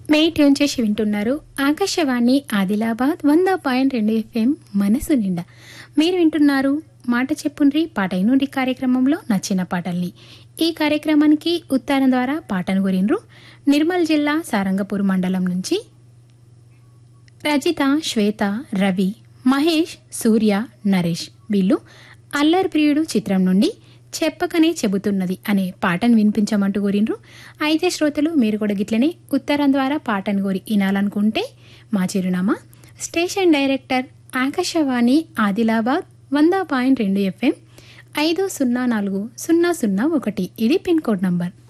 మే tune చేసి వింటున్నారు ఆకాశవాణి ఆదిలాబాద్ వంద పాయింట్ రెండు ఎఫ్ఎం మనసు నిండా మీరు వింటున్నారు మాట చెప్పుండ్రి పాట నుండి కార్యక్రమంలో నచ్చిన పాటల్ని ఈ కార్యక్రమానికి ఉత్తరం ద్వారా పాటను గురిండ్రు నిర్మల్ జిల్లా సారంగపూర్ మండలం నుంచి రజిత శ్వేత రవి మహేష్ సూర్య నరేష్ వీళ్ళు అల్లరి ప్రియుడు చిత్రం నుండి చెప్పకనే చెబుతున్నది అనే పాటను వినిపించమంటూ కోరిండ్రు అయితే శ్రోతలు మీరు కూడా గిట్లనే ఉత్తరం ద్వారా పాటను కోరి వినాలనుకుంటే మా చిరునామా స్టేషన్ డైరెక్టర్ ఆకాశవాణి ఆదిలాబాద్ వంద పాయింట్ రెండు ఎఫ్ఎం ఐదు సున్నా నాలుగు సున్నా సున్నా ఒకటి ఇది పిన్ కోడ్ నంబర్